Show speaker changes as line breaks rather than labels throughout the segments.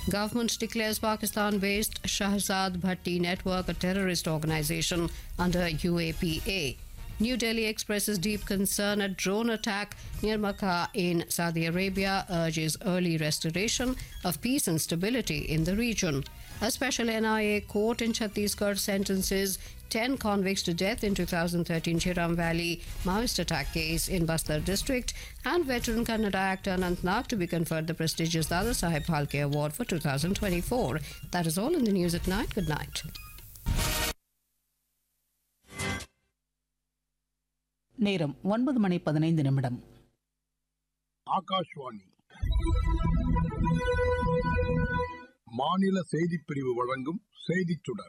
Government declares Pakistan-based Shahzad Bhatti network a terrorist organization under UAPA. New Delhi expresses deep concern at drone attack near Makkah in Saudi Arabia, urges early restoration of peace and stability in the region. A special NIA court in Chhattisgarh sentences 10 convicts to death in 2013 Chiram Valley Maoist attack case in Bastar district and veteran Kannada actor Anant Nag to be conferred the prestigious Dada Saheb Phalke Award for 2024. That is all in the news at night. Good night.
நேரம் ஒன்பது மணி பதினைந்து நிமிடம்
ஆகாஷ்வாணி மாநில செய்திப் பிரிவு வழங்கும் செய்திச் சுடர்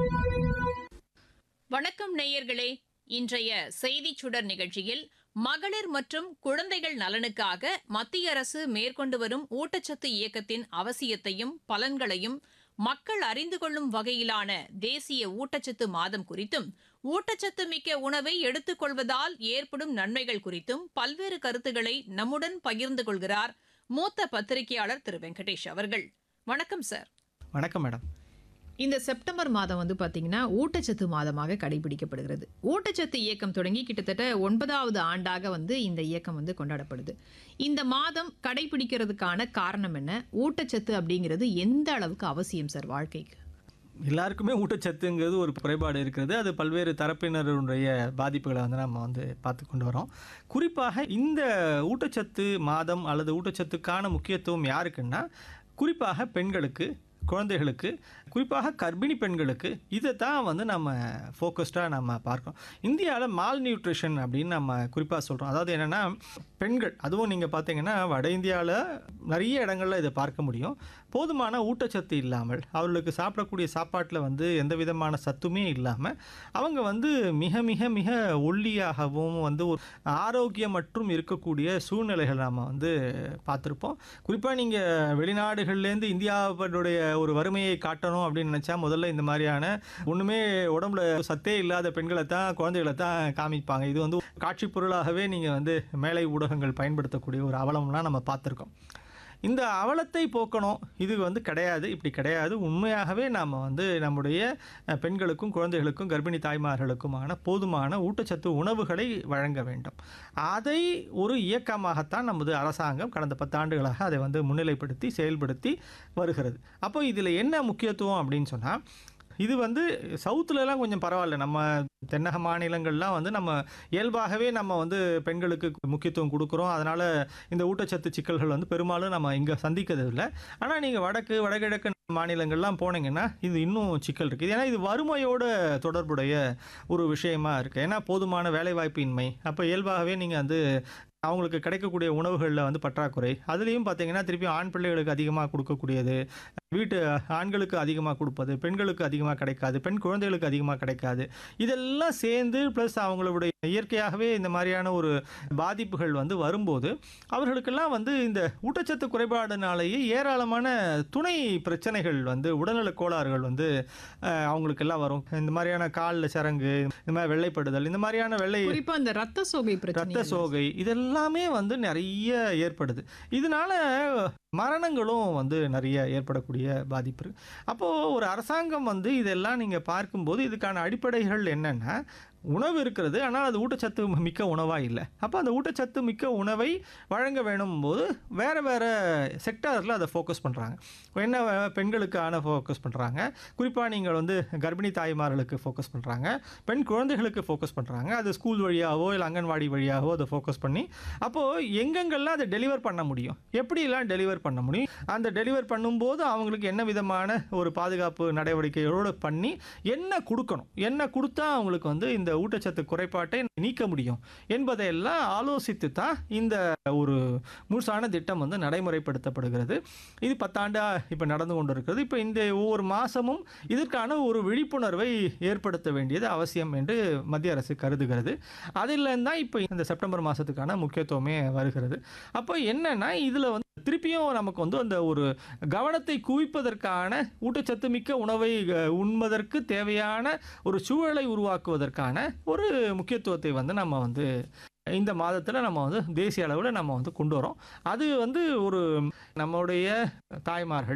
வணக்கம் நேயர்களே இன்றைய செய்திச் சுடர் நிகழ்ச்சியில் மகளிர் மற்றும் குழந்தைகள் நலனுக்காக மத்திய அரசு மேற்கொண்டு வரும் ஊட்டச்சத்து இயக்கத்தின் அவசியத்தையும் பலன்களையும் மக்கள் அறிந்து கொள்ளும் வகையிலான தேசிய ஊட்டச்சத்து மாதம் குறித்தும் ஊட்டச்சத்து மிக்க உணவை எடுத்துக் கொள்வதால் ஏற்படும் நன்மைகள் குறித்தும் பல்வேறு கருத்துக்களை நம்முடன் பகிர்ந்து கொள்கிறார் மூத்த பத்திரிகையாளர் திரு வெங்கடேஷ் அவர்கள் வணக்கம் சார்
வணக்கம் மேடம்
இந்த செப்டம்பர் மாதம் வந்து பார்த்தீங்கன்னா ஊட்டச்சத்து மாதமாக கடைபிடிக்கப்படுகிறது ஊட்டச்சத்து இயக்கம் தொடங்கி கிட்டத்தட்ட ஒன்பதாவது ஆண்டாக வந்து இந்த இயக்கம் வந்து கொண்டாடப்படுது இந்த மாதம் கடைபிடிக்கிறதுக்கான காரணம் என்ன ஊட்டச்சத்து அப்படிங்கிறது எந்த அளவுக்கு அவசியம் சார் வாழ்க்கைக்கு
எல்லாருக்குமே ஊட்டச்சத்துங்கிறது ஒரு குறைபாடு இருக்கிறது அது பல்வேறு தரப்பினருடைய பாதிப்புகளை வந்து நம்ம வந்து பார்த்து கொண்டு வரோம் குறிப்பாக இந்த ஊட்டச்சத்து மாதம் அல்லது ஊட்டச்சத்துக்கான முக்கியத்துவம் யாருக்குன்னா குறிப்பாக பெண்களுக்கு குழந்தைகளுக்கு குறிப்பாக கர்ப்பிணி பெண்களுக்கு இதை தான் வந்து நம்ம ஃபோக்கஸ்டாக நம்ம பார்க்கணும் இந்தியாவில் மால் நியூட்ரிஷன் அப்படின்னு நம்ம குறிப்பாக சொல்கிறோம் அதாவது என்னென்னா பெண்கள் அதுவும் நீங்கள் பார்த்தீங்கன்னா வட இந்தியாவில் நிறைய இடங்களில் இதை பார்க்க முடியும் போதுமான ஊட்டச்சத்து இல்லாமல் அவர்களுக்கு சாப்பிடக்கூடிய சாப்பாட்டில் வந்து எந்த விதமான சத்துமே இல்லாமல் அவங்க வந்து மிக மிக மிக ஒல்லியாகவும் வந்து ஒரு ஆரோக்கியம் மற்றும் இருக்கக்கூடிய சூழ்நிலைகள் நாம் வந்து பார்த்துருப்போம் குறிப்பாக நீங்கள் வெளிநாடுகள்லேருந்து இந்தியாவுடைய ஒரு வறுமையை காட்டணும் அப்படின்னு நினச்சா முதல்ல இந்த மாதிரியான ஒன்றுமே உடம்புல சத்தே இல்லாத பெண்களை தான் குழந்தைகளை தான் காமிப்பாங்க இது வந்து காட்சி பொருளாகவே நீங்கள் வந்து மேலை ஊடகங்கள் பயன்படுத்தக்கூடிய ஒரு அவலம்லாம் நம்ம பார்த்துருக்கோம் இந்த அவலத்தை போக்கணும் இது வந்து கிடையாது இப்படி கிடையாது உண்மையாகவே நாம் வந்து நம்முடைய அஹ், பெண்களுக்கும் குழந்தைகளுக்கும் கர்ப்பிணி தாய்மார்களுக்குமான போதுமான ஊட்டச்சத்து உணவுகளை வழங்க வேண்டும் அதை ஒரு இயக்கமாகத்தான் நமது அரசாங்கம் கடந்த பத்தாண்டுகளாக அதை வந்து முன்னிலைப்படுத்தி செயல்படுத்தி வருகிறது அப்போ இதில் என்ன முக்கியத்துவம் அப்படின்னு சொன்னால் இது வந்து சவுத்துலலாம் கொஞ்சம் பரவாயில்ல நம்ம தென்னக மாநிலங்கள்லாம் வந்து நம்ம இயல்பாகவே நம்ம வந்து பெண்களுக்கு முக்கியத்துவம் கொடுக்குறோம் அதனால் இந்த ஊட்டச்சத்து சிக்கல்கள் வந்து பெரும்பாலும் நம்ம இங்கே சந்திக்கிறது இல்லை ஆனால் நீங்கள் வடக்கு வடகிழக்கு மாநிலங்கள்லாம் போனீங்கன்னா இது இன்னும் சிக்கல் இருக்குது ஏன்னா இது வறுமையோட தொடர்புடைய ஒரு விஷயமா இருக்குது ஏன்னா போதுமான வேலைவாய்ப்பின்மை அப்போ இயல்பாகவே நீங்கள் வந்து அவங்களுக்கு கிடைக்கக்கூடிய உணவுகளில் வந்து பற்றாக்குறை அதுலேயும் பார்த்தீங்கன்னா திருப்பி ஆண் பிள்ளைகளுக்கு அதிகமாக கொடுக்கக்கூடியது வீட்டு ஆண்களுக்கு அதிகமாக கொடுப்பது பெண்களுக்கு அதிகமாக கிடைக்காது பெண் குழந்தைகளுக்கு அதிகமாக கிடைக்காது இதெல்லாம் சேர்ந்து ப்ளஸ் அவங்களுடைய இயற்கையாகவே இந்த மாதிரியான ஒரு பாதிப்புகள் வந்து வரும்போது அவர்களுக்கெல்லாம் வந்து இந்த ஊட்டச்சத்து குறைபாடுனாலேயே ஏராளமான துணை பிரச்சனைகள் வந்து உடல்நல கோளாறுகள் வந்து அஹ், அவங்களுக்கெல்லாம் வரும் இந்த மாதிரியான காலில் சரங்கு இந்த மாதிரி வெள்ளைப்படுதல் இந்த மாதிரியான வெள்ளை
குறிப்பா இந்த ரத்த சோகை
ரத்த
பிரச்சனை
சோகை இதெல்லாமே வந்து நிறைய ஏற்படுது இதனால மரணங்களும் வந்து நிறைய ஏற்படக்கூடிய பாதிப்பு இருக்கு அப்போது ஒரு அரசாங்கம் வந்து இதெல்லாம் நீங்கள் பார்க்கும்போது இதுக்கான அடிப்படைகள் என்னென்னா உணவு இருக்கிறது ஆனால் அது ஊட்டச்சத்து மிக்க உணவாக இல்லை அப்போ அந்த ஊட்டச்சத்து மிக்க உணவை வழங்க வேணும் போது வேறு வேறு செக்டாரில் அதை ஃபோக்கஸ் பண்ணுறாங்க என்ன பெண்களுக்கான ஃபோக்கஸ் பண்ணுறாங்க குறிப்பாக நீங்கள் வந்து கர்ப்பிணி தாய்மார்களுக்கு ஃபோக்கஸ் பண்ணுறாங்க பெண் குழந்தைகளுக்கு ஃபோக்கஸ் பண்ணுறாங்க அது ஸ்கூல் வழியாகவோ இல்லை அங்கன்வாடி வழியாகவோ அதை ஃபோக்கஸ் பண்ணி அப்போது எங்கெங்கெல்லாம் அதை டெலிவர் பண்ண முடியும் எப்படிலாம் டெலிவர் பண்ண முடியும் அந்த டெலிவர் பண்ணும்போது அவங்களுக்கு என்ன விதமான ஒரு பாதுகாப்பு நடவடிக்கைகளோடு பண்ணி என்ன கொடுக்கணும் என்ன கொடுத்தா அவங்களுக்கு வந்து இந்த ஊட்டச்சத்து குறைபாட்டை நீக்க முடியும் என்பதையெல்லாம் ஆலோசித்து தான் இந்த ஒரு முழுசான திட்டம் வந்து நடைமுறைப்படுத்தப்படுகிறது இது பத்தாண்டா இப்போ நடந்து கொண்டு இருக்கிறது இப்போ இந்த ஒவ்வொரு மாதமும் இதற்கான ஒரு விழிப்புணர்வை ஏற்படுத்த வேண்டியது அவசியம் என்று மத்திய அரசு கருதுகிறது அதில் தான் இப்போ இந்த செப்டம்பர் மாதத்துக்கான முக்கியத்துவமே வருகிறது அப்போ என்னன்னா இதில் வந்து திருப்பியும் நமக்கு வந்து அந்த ஒரு கவனத்தை குவிப்பதற்கான ஊட்டச்சத்து மிக்க உணவை அஹ், உண்பதற்கு தேவையான ஒரு சூழலை உருவாக்குவதற்கான ஒரு முக்கியத்துவத்தை வந்து நம்ம வந்து இந்த மாதத்தில் நம்ம வந்து தேசிய அளவில் நம்ம வந்து கொண்டு வரோம் அது வந்து ஒரு நம்முடைய தாய்மார்கள்